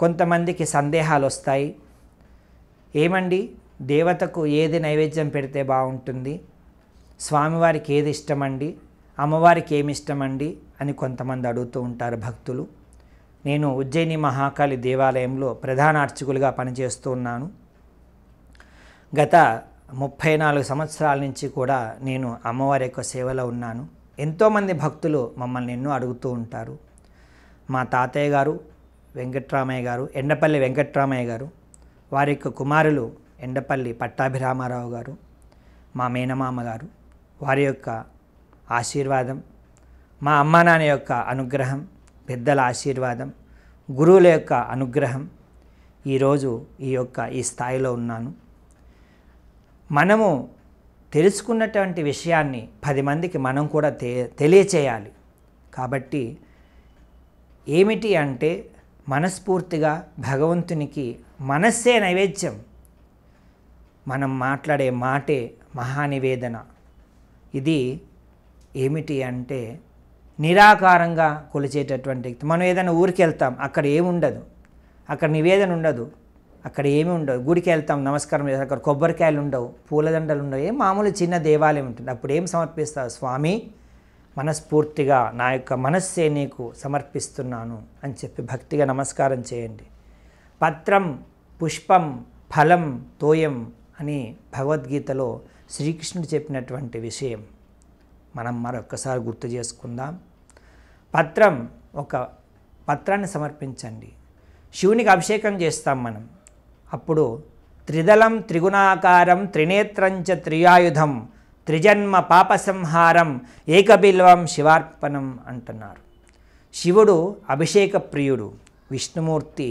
కొంతమందికి సందేహాలు వస్తాయి ఏమండి దేవతకు ఏది నైవేద్యం పెడితే బాగుంటుంది స్వామివారికి ఏది ఇష్టమండి అమ్మవారికి ఏమి ఇష్టమండి అని కొంతమంది అడుగుతూ ఉంటారు భక్తులు నేను ఉజ్జయిని మహాకాళి దేవాలయంలో ప్రధాన అర్చకులుగా పనిచేస్తూ ఉన్నాను గత ముప్పై నాలుగు సంవత్సరాల నుంచి కూడా నేను అమ్మవారి యొక్క సేవలో ఉన్నాను ఎంతోమంది భక్తులు మమ్మల్ని ఎన్నో అడుగుతూ ఉంటారు మా తాతయ్య గారు వెంకట్రామయ్య గారు ఎండపల్లి వెంకట్రామయ్య గారు వారి యొక్క కుమారులు ఎండపల్లి పట్టాభిరామారావు గారు మా మేనమామ గారు వారి యొక్క ఆశీర్వాదం మా అమ్మా నాన్న యొక్క అనుగ్రహం పెద్దల ఆశీర్వాదం గురువుల యొక్క అనుగ్రహం ఈరోజు ఈ యొక్క ఈ స్థాయిలో ఉన్నాను మనము తెలుసుకున్నటువంటి విషయాన్ని పది మందికి మనం కూడా తె తెలియచేయాలి కాబట్టి ఏమిటి అంటే మనస్ఫూర్తిగా భగవంతునికి మనస్సే నైవేద్యం మనం మాట్లాడే మాటే మహానివేదన ఇది ఏమిటి అంటే నిరాకారంగా కొలిచేటటువంటి వ్యక్తి మనం ఏదైనా ఊరికి వెళ్తాం అక్కడ ఏముండదు అక్కడ నివేదన ఉండదు అక్కడ ఏమీ ఉండదు గుడికి వెళ్తాం నమస్కారం చేస్తాం అక్కడ కొబ్బరికాయలు ఉండవు పూలదండలు ఉండవు ఏం మామూలు చిన్న దేవాలయం ఉంటుంది అప్పుడు ఏం సమర్పిస్తారు స్వామి మనస్ఫూర్తిగా నా యొక్క మనస్సే నీకు సమర్పిస్తున్నాను అని చెప్పి భక్తిగా నమస్కారం చేయండి పత్రం పుష్పం ఫలం తోయం అని భగవద్గీతలో శ్రీకృష్ణుడు చెప్పినటువంటి విషయం మనం మరొక్కసారి గుర్తు చేసుకుందాం పత్రం ఒక పత్రాన్ని సమర్పించండి శివునికి అభిషేకం చేస్తాం మనం అప్పుడు త్రిదళం త్రిగుణాకారం త్రినేత్రంచ త్రియాయుధం త్రిజన్మ పాప సంహారం ఏకబిల్వం శివార్పణం అంటున్నారు శివుడు అభిషేక ప్రియుడు విష్ణుమూర్తి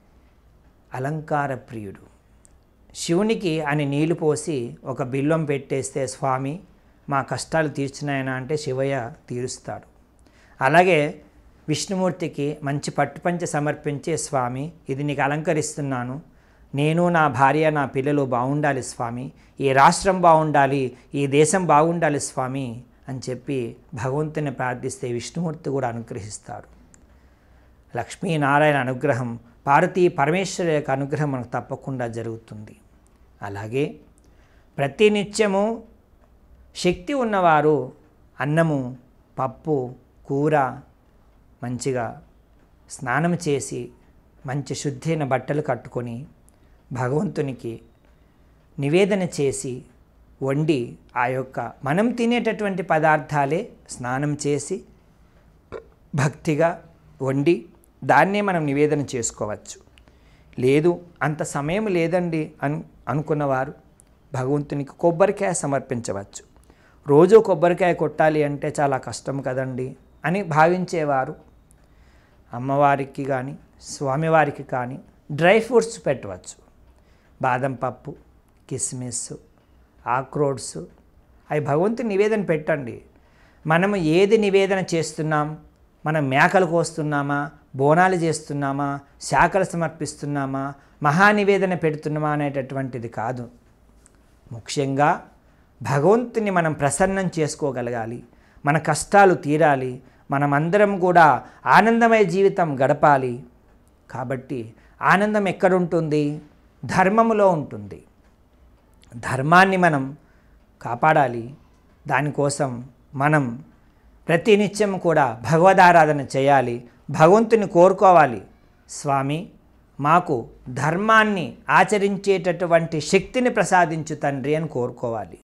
అలంకార ప్రియుడు శివునికి అని నీళ్లు పోసి ఒక బిల్వం పెట్టేస్తే స్వామి మా కష్టాలు తీర్చినాయన అంటే శివయ్య తీరుస్తాడు అలాగే విష్ణుమూర్తికి మంచి పట్టుపంచ సమర్పించే స్వామి ఇది నీకు అలంకరిస్తున్నాను నేను నా భార్య నా పిల్లలు బాగుండాలి స్వామి ఈ రాష్ట్రం బాగుండాలి ఈ దేశం బాగుండాలి స్వామి అని చెప్పి భగవంతుని ప్రార్థిస్తే విష్ణుమూర్తి కూడా అనుగ్రహిస్తాడు లక్ష్మీనారాయణ అనుగ్రహం పార్వతీ పరమేశ్వరు యొక్క అనుగ్రహం మనకు తప్పకుండా జరుగుతుంది అలాగే ప్రతినిత్యము శక్తి ఉన్నవారు అన్నము పప్పు కూర మంచిగా స్నానం చేసి మంచి శుద్ధైన బట్టలు కట్టుకొని భగవంతునికి నివేదన చేసి వండి ఆ యొక్క మనం తినేటటువంటి పదార్థాలే స్నానం చేసి భక్తిగా వండి దాన్నే మనం నివేదన చేసుకోవచ్చు లేదు అంత సమయం లేదండి అను అనుకున్నవారు భగవంతునికి కొబ్బరికాయ సమర్పించవచ్చు రోజు కొబ్బరికాయ కొట్టాలి అంటే చాలా కష్టం కదండి అని భావించేవారు అమ్మవారికి కానీ స్వామివారికి కానీ డ్రై ఫ్రూట్స్ పెట్టవచ్చు బాదం పప్పు కిస్మిస్ ఆక్రోడ్స్ అవి భగవంతుని నివేదన పెట్టండి మనము ఏది నివేదన చేస్తున్నాం మనం మేకలు కోస్తున్నామా బోనాలు చేస్తున్నామా శాఖలు సమర్పిస్తున్నామా మహానివేదన పెడుతున్నామా అనేటటువంటిది కాదు ముఖ్యంగా భగవంతుని మనం ప్రసన్నం చేసుకోగలగాలి మన కష్టాలు తీరాలి మనమందరం కూడా ఆనందమయ జీవితం గడపాలి కాబట్టి ఆనందం ఎక్కడుంటుంది ధర్మములో ఉంటుంది ధర్మాన్ని మనం కాపాడాలి దానికోసం మనం ప్రతినిత్యం కూడా భగవదారాధన చేయాలి భగవంతుని కోరుకోవాలి స్వామి మాకు ధర్మాన్ని ఆచరించేటటువంటి శక్తిని ప్రసాదించు తండ్రి అని కోరుకోవాలి